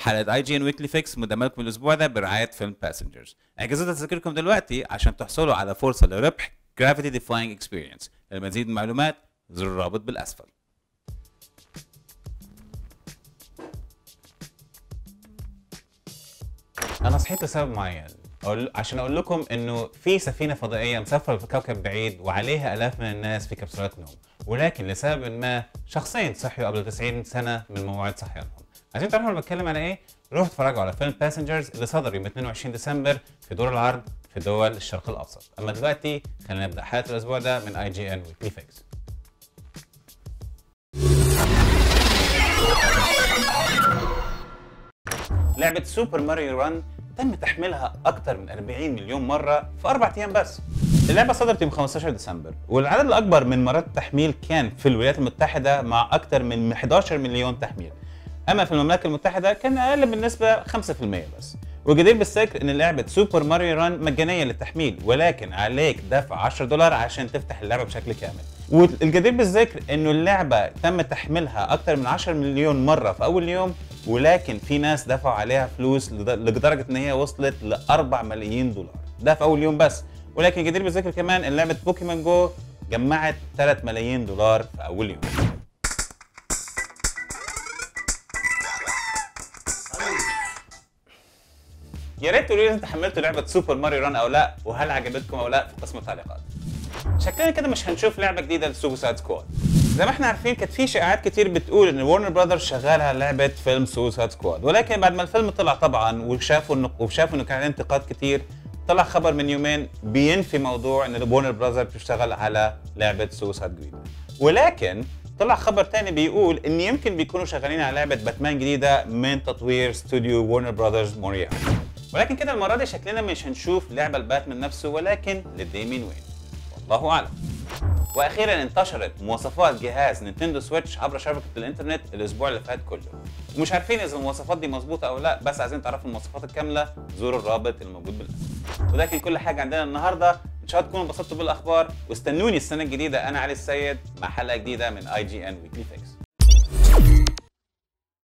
حلقه اي جي ان ويكلي فيكس مقدمه لكم الاسبوع ده برعايه فيلم باسنجرز اجازات تذاكركم دلوقتي عشان تحصلوا على فرصه لربح جرافيتي ديفاينج اكسبيرينس لمزيد من المعلومات زر الرابط بالاسفل انا صحيت لسبب معين أقول عشان اقول لكم انه في سفينه فضائيه مسافره في كوكب بعيد وعليها الاف من الناس في كبسولات نوم ولكن لسبب ما شخصين صحيوا قبل 90 سنه من موعد صحيانهم عايزين تعرفوا انا بتكلم على ايه روحوا اتفرجوا على فيلم باسنجرز اللي صدر يوم 22 ديسمبر في دور العرض في دول الشرق الاوسط اما دلوقتي خلينا نبدا حلقه الاسبوع ده من اي جي ان ويكلي فيكس لعبة سوبر ماريو ران تم تحميلها أكثر من 40 مليون مرة في أربع أيام بس. اللعبة صدرت يوم 15 ديسمبر والعدد الأكبر من مرات التحميل كان في الولايات المتحدة مع أكثر من 11 مليون تحميل. أما في المملكة المتحدة كان أقل بالنسبة 5% بس. والجدير بالذكر ان لعبه سوبر ماريو ران مجانيه للتحميل ولكن عليك دفع 10 دولار عشان تفتح اللعبه بشكل كامل والجدير بالذكر انه اللعبه تم تحميلها اكتر من 10 مليون مره في اول يوم ولكن في ناس دفعوا عليها فلوس لد- لدرجه ان هي وصلت ل 4 ملايين دولار ده في اول يوم بس ولكن الجدير بالذكر كمان ان لعبه بوكيمون جو جمعت 3 ملايين دولار في اول يوم يا ريت تقولوا لي انت حملتوا لعبه سوبر ماريو ران او لا وهل عجبتكم او لا في قسم التعليقات شكلنا كده مش هنشوف لعبه جديده لسوسايد سكواد زي ما احنا عارفين كانت في شائعات كتير بتقول ان ورنر براذرز شغال على لعبه فيلم سوسايد سكواد ولكن بعد ما الفيلم طلع طبعا وشافوا انه وشافوا انه كان عليه انتقاد كتير طلع خبر من يومين بينفي موضوع ان ورنر براذرز بتشتغل على لعبه سوسايد جديده ولكن طلع خبر تاني بيقول ان يمكن بيكونوا شغالين على لعبه باتمان جديده من تطوير استوديو ورنر براذرز موريال ولكن كده المره دي شكلنا مش هنشوف لعبه لباتمان نفسه ولكن لديمين وين والله اعلم واخيرا انتشرت مواصفات جهاز نينتندو سويتش عبر شبكه الانترنت الاسبوع اللي فات كله ومش عارفين اذا المواصفات دي مظبوطه او لا بس عايزين تعرفوا المواصفات الكامله زوروا الرابط الموجود بالاسفل وده كان كل حاجه عندنا النهارده ان شاء الله تكونوا انبسطتوا بالاخبار واستنوني السنه الجديده انا علي السيد مع حلقه جديده من اي جي ان ويكلي فيكس